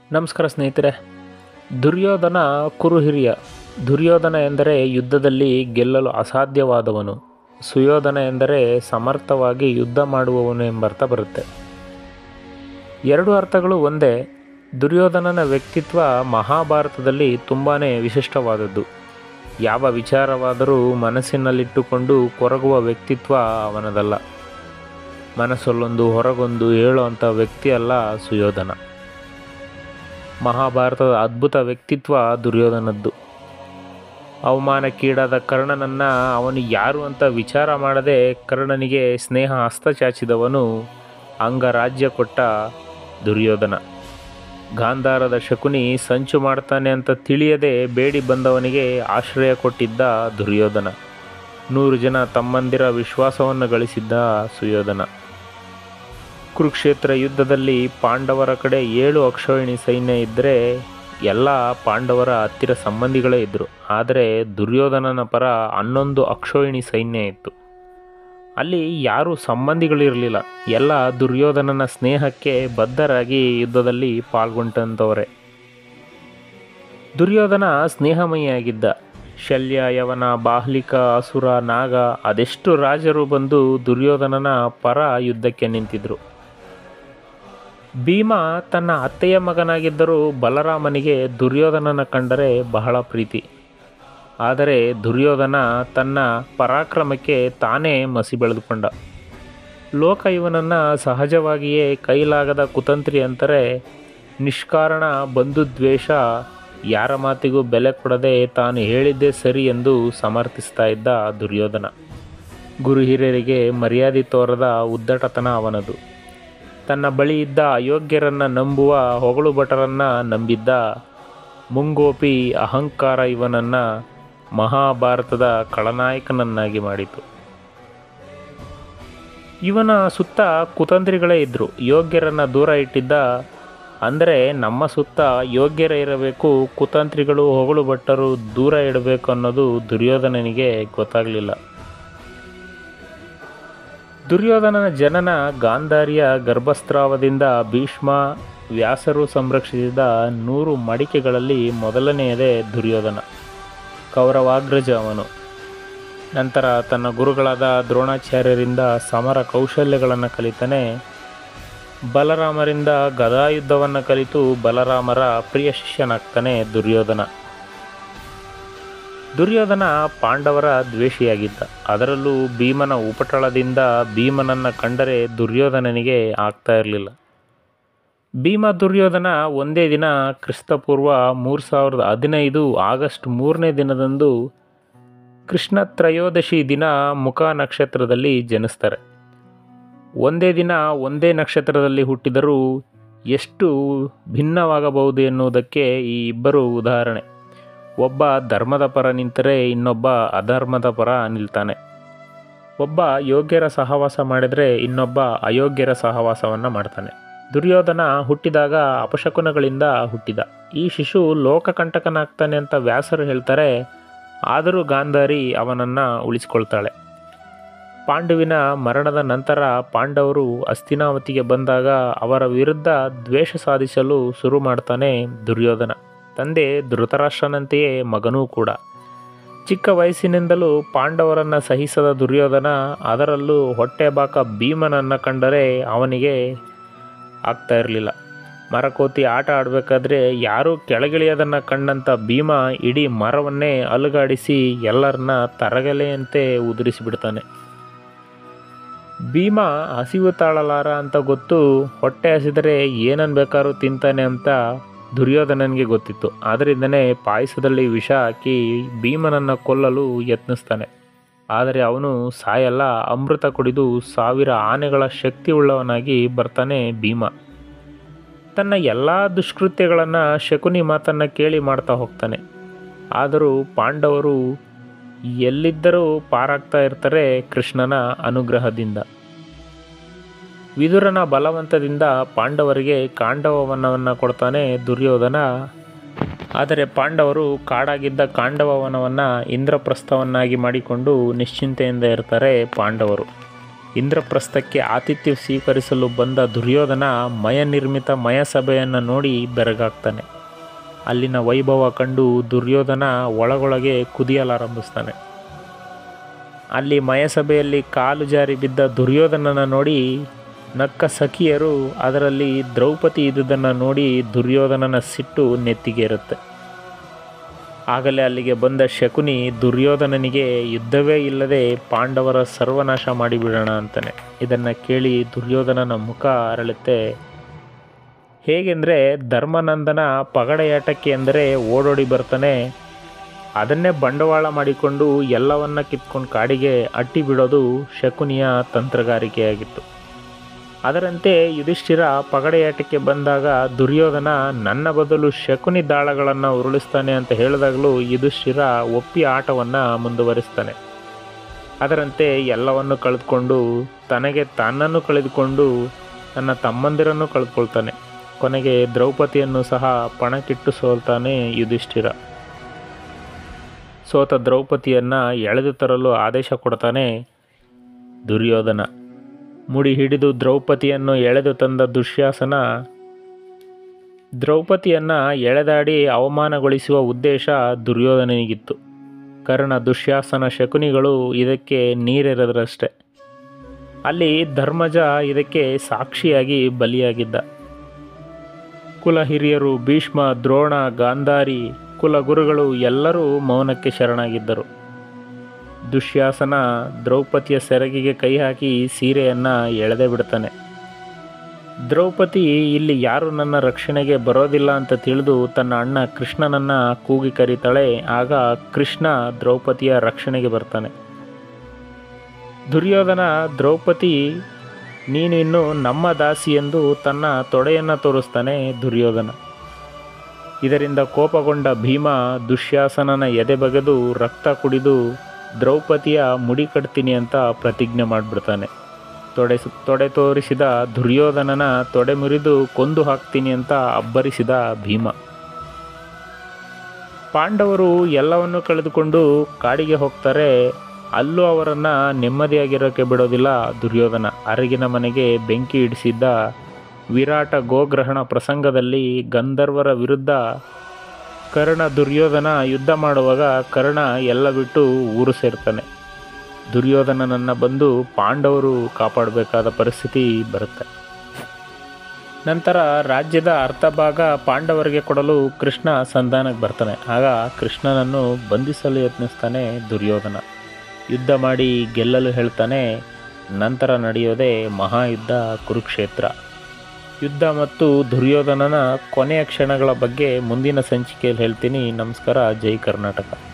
ನಮಸ್ಕಾರ ಸ್ನೇಹಿತರೆ ದುರ್ಯೋಧನ ಕುರುಹಿರಿಯ ದುರ್ಯೋಧನ ಎಂದರೆ ಯುದ್ಧದಲ್ಲಿ ಗೆಲ್ಲಲು ಅಸಾಧ್ಯವಾದವನು ಸುಯೋಧನ ಎಂದರೆ ಸಮರ್ಥವಾಗಿ ಯುದ್ಧ ಮಾಡುವವನು ಎಂಬರ್ಥ ಬರುತ್ತೆ ಎರಡು ಅರ್ಥಗಳು ಒಂದೇ ದುರ್ಯೋಧನನ ವ್ಯಕ್ತಿತ್ವ ಮಹಾಭಾರತದಲ್ಲಿ ತುಂಬಾ ವಿಶಿಷ್ಟವಾದದ್ದು ಯಾವ ವಿಚಾರವಾದರೂ ಮನಸ್ಸಿನಲ್ಲಿಟ್ಟುಕೊಂಡು ಕೊರಗುವ ವ್ಯಕ್ತಿತ್ವ ಅವನದಲ್ಲ ಮನಸ್ಸಲ್ಲೊಂದು ಹೊರಗೊಂದು ಹೇಳುವಂಥ ವ್ಯಕ್ತಿ ಅಲ್ಲ ಸುಯೋಧನ ಮಹಾಭಾರತದ ಅದ್ಭುತ ವ್ಯಕ್ತಿತ್ವ ದುರ್ಯೋಧನದ್ದು ಅವಮಾನಕ್ಕೀಡಾದ ಕರ್ಣನನ್ನು ಅವನು ಯಾರು ಅಂತ ವಿಚಾರ ಮಾಡದೆ ಕರ್ಣನಿಗೆ ಸ್ನೇಹ ಹಸ್ತ ಚಾಚಿದವನು ಅಂಗರಾಜ್ಯ ಕೊಟ್ಟ ದುರ್ಯೋಧನ ಗಾಂಧಾರದ ಶಕುನಿ ಸಂಚು ಮಾಡ್ತಾನೆ ಅಂತ ತಿಳಿಯದೆ ಬೇಡಿ ಬಂದವನಿಗೆ ಆಶ್ರಯ ಕೊಟ್ಟಿದ್ದ ದುರ್ಯೋಧನ ನೂರು ಜನ ತಮ್ಮಂದಿರ ವಿಶ್ವಾಸವನ್ನು ಗಳಿಸಿದ್ದ ಸುಯೋಧನ ಕುರುಕ್ಷೇತ್ರ ಯುದ್ಧದಲ್ಲಿ ಪಾಂಡವರ ಕಡೆ ಏಳು ಅಕ್ಷೋಹಿಣಿ ಸೈನ್ಯ ಇದ್ದರೆ ಎಲ್ಲ ಪಾಂಡವರ ಹತ್ತಿರ ಸಂಬಂಧಿಗಳೇ ಇದ್ದರು ಆದರೆ ದುರ್ಯೋಧನನ ಪರ ಹನ್ನೊಂದು ಅಕ್ಷೋಹಿಣಿ ಸೈನ್ಯ ಇತ್ತು ಅಲ್ಲಿ ಯಾರೂ ಸಂಬಂಧಿಗಳಿರಲಿಲ್ಲ ಎಲ್ಲ ದುರ್ಯೋಧನನ ಸ್ನೇಹಕ್ಕೆ ಬದ್ಧರಾಗಿ ಯುದ್ಧದಲ್ಲಿ ಪಾಲ್ಗೊಂಡಂಥವರೇ ದುರ್ಯೋಧನ ಸ್ನೇಹಮಯಿಯಾಗಿದ್ದ ಶಲ್ಯ ಯವನ ಬಾಹ್ಲಿಕ ಅಸುರ ನಾಗ ಅದೆಷ್ಟು ರಾಜರು ಬಂದು ದುರ್ಯೋಧನನ ಪರ ಯುದ್ಧಕ್ಕೆ ನಿಂತಿದ್ರು ಭೀಮ ತನ್ನ ಅತ್ತೆಯ ಮಗನಾಗಿದ್ದರೂ ಬಲರಾಮನಿಗೆ ದುರ್ಯೋಧನನ ಕಂಡರೆ ಬಹಳ ಪ್ರೀತಿ ಆದರೆ ದುರ್ಯೋಧನ ತನ್ನ ಪರಾಕ್ರಮಕ್ಕೆ ತಾನೇ ಮಸಿ ಬೆಳೆದುಕೊಂಡ ಲೋಕ ಇವನನ್ನು ಸಹಜವಾಗಿಯೇ ಕೈಲಾಗದ ಕುತಂತ್ರಿ ಅಂತಾರೆ ನಿಷ್ಕಾರಣ ಬಂಧುದ್ವೇಷ ಯಾರ ಮಾತಿಗೂ ಬೆಲೆ ಕೊಡದೆ ತಾನು ಹೇಳಿದ್ದೇ ಸರಿ ಎಂದು ಸಮರ್ಥಿಸ್ತಾ ಇದ್ದ ದುರ್ಯೋಧನ ಗುರು ಹಿರಿಯರಿಗೆ ಮರ್ಯಾದೆ ತೋರದ ಉದ್ದಟತನ ಅವನದು ತನ್ನ ಬಳಿ ಇದ್ದ ಅಯೋಗ್ಯರನ್ನು ನಂಬುವ ಹೊಗಳು ಭಟರನ್ನು ನಂಬಿದ್ದ ಮುಂಗೋಪಿ ಅಹಂಕಾರ ಇವನನ್ನು ಮಹಾಭಾರತದ ಖಳನಾಯಕನನ್ನಾಗಿ ಮಾಡಿತು ಇವನ ಸುತ್ತ ಕುತಂತ್ರಿಗಳೇ ಇದ್ದರು ಯೋಗ್ಯರನ್ನು ದೂರ ಇಟ್ಟಿದ್ದ ಅಂದರೆ ನಮ್ಮ ಸುತ್ತ ಯೋಗ್ಯರೇ ಇರಬೇಕು ಕುತಂತ್ರಿಗಳು ಹೊಗಳು ಭಟ್ಟರು ದೂರ ಇಡಬೇಕು ಅನ್ನೋದು ದುರ್ಯೋಧನನಿಗೆ ಗೊತ್ತಾಗಲಿಲ್ಲ ದುರ್ಯೋಧನನ ಜನನ ಗಾಂಧಾರಿಯ ಗರ್ಭಸ್ರಾವದಿಂದ ಭೀಷ್ಮ ವ್ಯಾಸರು ಸಂರಕ್ಷಿಸಿದ ನೂರು ಮಡಿಕೆಗಳಲ್ಲಿ ಮೊದಲನೆಯದೇ ದುರ್ಯೋಧನ ಕೌರವಾಗ್ರಜ ಅವನು ನಂತರ ತನ್ನ ಗುರುಗಳಾದ ದ್ರೋಣಾಚಾರ್ಯರಿಂದ ಸಮರ ಕೌಶಲ್ಯಗಳನ್ನು ಕಲಿತಾನೆ ಬಲರಾಮರಿಂದ ಗದಾಯುದ್ಧವನ್ನು ಕಲಿತು ಬಲರಾಮರ ಪ್ರಿಯ ಶಿಷ್ಯನಾಗ್ತಾನೆ ದುರ್ಯೋಧನ ದುರ್ಯೋಧನ ಪಾಂಡವರ ದ್ವೇಷಿಯಾಗಿದ್ದ ಅದರಲ್ಲೂ ಭೀಮನ ಉಪಟಳದಿಂದ ಭೀಮನನ್ನು ಕಂಡರೆ ದುರ್ಯೋಧನನಿಗೆ ಆಗ್ತಾ ಇರಲಿಲ್ಲ ಭೀಮ ದುರ್ಯೋಧನ ಒಂದೇ ದಿನ ಕ್ರಿಸ್ತಪೂರ್ವ ಮೂರು ಸಾವಿರದ ಹದಿನೈದು ಆಗಸ್ಟ್ ಮೂರನೇ ದಿನದಂದು ಕೃಷ್ಣ ತ್ರಯೋದಶಿ ದಿನ ಮುಖ ನಕ್ಷತ್ರದಲ್ಲಿ ಜನಿಸ್ತಾರೆ ಒಂದೇ ದಿನ ಒಂದೇ ನಕ್ಷತ್ರದಲ್ಲಿ ಹುಟ್ಟಿದರೂ ಎಷ್ಟು ಭಿನ್ನವಾಗಬಹುದು ಎನ್ನುವುದಕ್ಕೆ ಈ ಇಬ್ಬರು ಉದಾಹರಣೆ ಒಬ್ಬ ಧರ್ಮದ ಪರ ನಿಂತರೆ ಇನ್ನೊಬ್ಬ ಅಧರ್ಮದ ಪರ ನಿಲ್ತಾನೆ ಒಬ್ಬ ಯೋಗ್ಯರ ಸಹವಾಸ ಮಾಡಿದರೆ ಇನ್ನೊಬ್ಬ ಅಯೋಗ್ಯರ ಸಹವಾಸವನ್ನು ಮಾಡ್ತಾನೆ ದುರ್ಯೋಧನ ಹುಟ್ಟಿದಾಗ ಅಪಶಕುನಗಳಿಂದ ಹುಟ್ಟಿದ ಈ ಶಿಶು ಲೋಕಕಂಟಕನಾಗ್ತಾನೆ ಅಂತ ವ್ಯಾಸರು ಹೇಳ್ತಾರೆ ಆದರೂ ಗಾಂಧಾರಿ ಅವನನ್ನು ಉಳಿಸ್ಕೊಳ್ತಾಳೆ ಪಾಂಡುವಿನ ಮರಣದ ನಂತರ ಪಾಂಡವರು ಅಸ್ತಿನಾವತಿಗೆ ಬಂದಾಗ ಅವರ ವಿರುದ್ಧ ದ್ವೇಷ ಸಾಧಿಸಲು ಶುರು ಮಾಡ್ತಾನೆ ದುರ್ಯೋಧನ ತಂದೆ ಧೃತರಾಷ್ಟ್ರನಂತೆಯೇ ಮಗನೂ ಕೂಡ ಚಿಕ್ಕ ವಯಸ್ಸಿನಿಂದಲೂ ಪಾಂಡವರನ್ನು ಸಹಿಸದ ದುರ್ಯೋಧನ ಅದರಲ್ಲೂ ಹೊಟ್ಟೆಬಾಕ ಭೀಮನನ್ನು ಕಂಡರೆ ಅವನಿಗೆ ಆಗ್ತಾ ಇರಲಿಲ್ಲ ಮರಕೋತಿ ಆಟ ಆಡಬೇಕಾದ್ರೆ ಯಾರೂ ಕೆಳಗಿಳಿಯೋದನ್ನು ಕಂಡಂಥ ಭೀಮ ಇಡೀ ಮರವನ್ನೇ ಅಲುಗಾಡಿಸಿ ಎಲ್ಲರನ್ನ ತರಗಲೆಯಂತೆ ಉದುರಿಸಿಬಿಡ್ತಾನೆ ಭೀಮ ಹಸಿವು ತಾಳಲಾರ ಅಂತ ಗೊತ್ತು ಹೊಟ್ಟೆ ಹಸಿದರೆ ಏನನ್ನು ಬೇಕಾದ್ರೂ ತಿಂತಾನೆ ಅಂತ ದುರ್ಯೋಧನನಿಗೆ ಗೊತ್ತಿತ್ತು ಆದ್ದರಿಂದನೇ ಪಾಯಸದಲ್ಲಿ ವಿಷ ಹಾಕಿ ಭೀಮನನ್ನು ಕೊಲ್ಲಲು ಯತ್ನಿಸ್ತಾನೆ ಆದರೆ ಅವನು ಸಾಯಲ್ಲ ಅಮೃತ ಕುಡಿದು ಸಾವಿರ ಆನೆಗಳ ಶಕ್ತಿ ಉಳ್ಳವನಾಗಿ ಬರ್ತಾನೆ ಭೀಮ ತನ್ನ ಎಲ್ಲ ದುಷ್ಕೃತ್ಯಗಳನ್ನು ಶಕುನಿ ಮಾತನ್ನು ಕೇಳಿ ಮಾಡ್ತಾ ಹೋಗ್ತಾನೆ ಆದರೂ ಪಾಂಡವರು ಎಲ್ಲಿದ್ದರೂ ಪಾರಾಗ್ತಾ ಇರ್ತಾರೆ ಕೃಷ್ಣನ ಅನುಗ್ರಹದಿಂದ ವಿದುರನ ಬಲವಂತದಿಂದ ಪಾಂಡವರಿಗೆ ಕಾಂಡವವನವನ್ನು ಕೊಡ್ತಾನೆ ದುರ್ಯೋಧನ ಆದರೆ ಪಾಂಡವರು ಕಾಡಾಗಿದ್ದ ಕಾಂಡವವನವನ್ನು ಇಂದ್ರಪ್ರಸ್ಥವನ್ನಾಗಿ ಮಾಡಿಕೊಂಡು ನಿಶ್ಚಿಂತೆಯಿಂದ ಇರ್ತಾರೆ ಪಾಂಡವರು ಇಂದ್ರಪ್ರಸ್ಥಕ್ಕೆ ಆತಿಥ್ಯ ಸ್ವೀಕರಿಸಲು ಬಂದ ದುರ್ಯೋಧನ ಮಯ ನಿರ್ಮಿತ ಮಯಸಭೆಯನ್ನು ನೋಡಿ ಬೆರಗಾಗ್ತಾನೆ ಅಲ್ಲಿನ ವೈಭವ ಕಂಡು ದುರ್ಯೋಧನ ಒಳಗೊಳಗೆ ಕುದಿಯಲಾರಂಭಿಸ್ತಾನೆ ಅಲ್ಲಿ ಮಯಸಭೆಯಲ್ಲಿ ಕಾಲು ಜಾರಿ ಬಿದ್ದ ದುರ್ಯೋಧನನ ನೋಡಿ ನಕ್ಕ ಸಖಿಯರು ಅದರಲ್ಲಿ ದ್ರೌಪದಿ ಇದ್ದುದನ್ನು ನೋಡಿ ದುರ್ಯೋಧನನ ಸಿಟ್ಟು ನೆತ್ತಿಗೇರುತ್ತೆ ಆಗಲೇ ಅಲ್ಲಿಗೆ ಬಂದ ಶಕುನಿ ದುರ್ಯೋಧನನಿಗೆ ಯುದ್ಧವೇ ಇಲ್ಲದೆ ಪಾಂಡವರ ಸರ್ವನಾಶ ಮಾಡಿಬಿಡೋಣ ಅಂತಾನೆ ಇದನ್ನು ಕೇಳಿ ದುರ್ಯೋಧನನ ಮುಖ ಅರಳುತ್ತೆ ಹೇಗೆಂದರೆ ಧರ್ಮನಂದನ ಪಗಡೆಯಾಟಕ್ಕೆ ಎಂದರೆ ಓಡೋಡಿ ಬರ್ತಾನೆ ಅದನ್ನೇ ಬಂಡವಾಳ ಮಾಡಿಕೊಂಡು ಎಲ್ಲವನ್ನ ಕಿತ್ಕೊಂಡು ಕಾಡಿಗೆ ಅಟ್ಟಿ ಬಿಡೋದು ಶಕುನಿಯ ತಂತ್ರಗಾರಿಕೆಯಾಗಿತ್ತು ಅದರಂತೆ ಯುಧಿಷ್ಠಿರ ಪಗಡೆಯಾಟಕ್ಕೆ ಬಂದಾಗ ದುರ್ಯೋಧನ ನನ್ನ ಬದಲು ಶಕುನಿ ದಾಳಗಳನ್ನು ಉರುಳಿಸ್ತಾನೆ ಅಂತ ಹೇಳಿದಾಗಲೂ ಯುಧಿಷ್ಠಿರ ಒಪ್ಪಿ ಆಟವನ್ನು ಮುಂದುವರಿಸ್ತಾನೆ ಅದರಂತೆ ಎಲ್ಲವನ್ನು ಕಳೆದುಕೊಂಡು ತನಗೆ ತನ್ನನ್ನು ಕಳೆದುಕೊಂಡು ತನ್ನ ತಮ್ಮಂದಿರನ್ನು ಕಳೆದುಕೊಳ್ತಾನೆ ಕೊನೆಗೆ ದ್ರೌಪದಿಯನ್ನು ಸಹ ಪಣಕ್ಕಿಟ್ಟು ಸೋಲ್ತಾನೆ ಯುಧಿಷ್ಠಿರ ಸೋತ ದ್ರೌಪದಿಯನ್ನು ಎಳೆದು ತರಲು ಆದೇಶ ಕೊಡ್ತಾನೆ ದುರ್ಯೋಧನ ಮುಡಿ ಹಿಡಿದು ದ್ರೌಪದಿಯನ್ನು ಎಳೆದು ತಂದ ದುಶ್ಯಾಸನ ದ್ರೌಪದಿಯನ್ನು ಎಳೆದಾಡಿ ಅವಮಾನಗೊಳಿಸುವ ಉದ್ದೇಶ ದುರ್ಯೋಧನನಿಗಿತ್ತು ಕರ್ಣ ದುಶ್ಯಾಸನ ಶಕುನಿಗಳು ಇದಕ್ಕೆ ನೀರೆರೆದರಷ್ಟೆ ಅಲ್ಲಿ ಧರ್ಮಜ ಇದಕ್ಕೆ ಸಾಕ್ಷಿಯಾಗಿ ಬಲಿಯಾಗಿದ್ದ ಕುಲ ಹಿರಿಯರು ಭೀಷ್ಮ ದ್ರೋಣ ಗಾಂಧಾರಿ ಕುಲಗುರುಗಳು ಎಲ್ಲರೂ ಮೌನಕ್ಕೆ ಶರಣಾಗಿದ್ದರು ದುಶ್ಯಾಸನ ದ್ರೌಪದಿಯ ಸೆರಗಿಗೆ ಕೈ ಹಾಕಿ ಸೀರೆಯನ್ನು ಎಳೆದೇ ಬಿಡ್ತಾನೆ ದ್ರೌಪದಿ ಇಲ್ಲಿ ಯಾರು ನನ್ನ ರಕ್ಷಣೆಗೆ ಬರೋದಿಲ್ಲ ಅಂತ ತಿಳಿದು ತನ್ನ ಅಣ್ಣ ಕೃಷ್ಣನನ್ನು ಕೂಗಿ ಕರೀತಾಳೆ ಆಗ ಕೃಷ್ಣ ದ್ರೌಪದಿಯ ರಕ್ಷಣೆಗೆ ಬರ್ತಾನೆ ದುರ್ಯೋಧನ ದ್ರೌಪದಿ ನೀನು ಇನ್ನು ನಮ್ಮ ದಾಸಿ ಎಂದು ತನ್ನ ತೊಡೆಯನ್ನು ತೋರಿಸ್ತಾನೆ ದುರ್ಯೋಧನ ಇದರಿಂದ ಕೋಪಗೊಂಡ ಭೀಮ ದುಶ್ಯಾಸನನ ಎದೆ ಬಗೆದು ರಕ್ತ ಕುಡಿದು ದ್ರೌಪದಿಯ ಮುಡಿ ಕಟ್ತೀನಿ ಅಂತ ಪ್ರತಿಜ್ಞೆ ಮಾಡಿಬಿಡ್ತಾನೆ ತೊಡೆ ತೊಡೆ ತೋರಿಸಿದ ದುರ್ಯೋಧನನ ತೊಡೆ ಮುರಿದು ಕೊಂದು ಹಾಕ್ತೀನಿ ಅಂತ ಅಬ್ಬರಿಸಿದ ಭೀಮ ಪಾಂಡವರು ಎಲ್ಲವನ್ನು ಕಳೆದುಕೊಂಡು ಕಾಡಿಗೆ ಹೋಗ್ತಾರೆ ಅಲ್ಲೂ ಅವರನ್ನು ನೆಮ್ಮದಿಯಾಗಿರೋಕ್ಕೆ ಬಿಡೋದಿಲ್ಲ ದುರ್ಯೋಧನ ಅರಗಿನ ಮನೆಗೆ ಬೆಂಕಿ ಇಡಿಸಿದ್ದ ವಿರಾಟ ಗೋಗ್ರಹಣ ಪ್ರಸಂಗದಲ್ಲಿ ಗಂಧರ್ವರ ವಿರುದ್ಧ ಕರ್ಣ ದುರ್ಯೋಧನ ಯುದ್ಧ ಮಾಡುವಾಗ ಕರ್ಣ ಎಲ್ಲ ಬಿಟ್ಟು ಊರು ಸೇರ್ತಾನೆ ದುರ್ಯೋಧನನನ್ನು ಬಂದು ಪಾಂಡವರು ಕಾಪಾಡಬೇಕಾದ ಪರಿಸ್ಥಿತಿ ಬರುತ್ತೆ ನಂತರ ರಾಜ್ಯದ ಅರ್ಧ ಭಾಗ ಪಾಂಡವರಿಗೆ ಕೊಡಲು ಕೃಷ್ಣ ಸಂಧಾನಕ್ಕೆ ಬರ್ತಾನೆ ಆಗ ಕೃಷ್ಣನನ್ನು ಬಂಧಿಸಲು ಯತ್ನಿಸ್ತಾನೆ ದುರ್ಯೋಧನ ಯುದ್ಧ ಮಾಡಿ ಗೆಲ್ಲಲು ಹೇಳ್ತಾನೆ ನಂತರ ನಡೆಯೋದೇ ಮಹಾಯುದ್ಧ ಕುರುಕ್ಷೇತ್ರ ಯುದ್ಧ ಮತ್ತು ದುರ್ಯೋಧನನ ಕೊನೆಯ ಕ್ಷಣಗಳ ಬಗ್ಗೆ ಮುಂದಿನ ಸಂಚಿಕೆಯಲ್ಲಿ ಹೇಳ್ತೀನಿ ನಮಸ್ಕಾರ ಜೈ ಕರ್ನಾಟಕ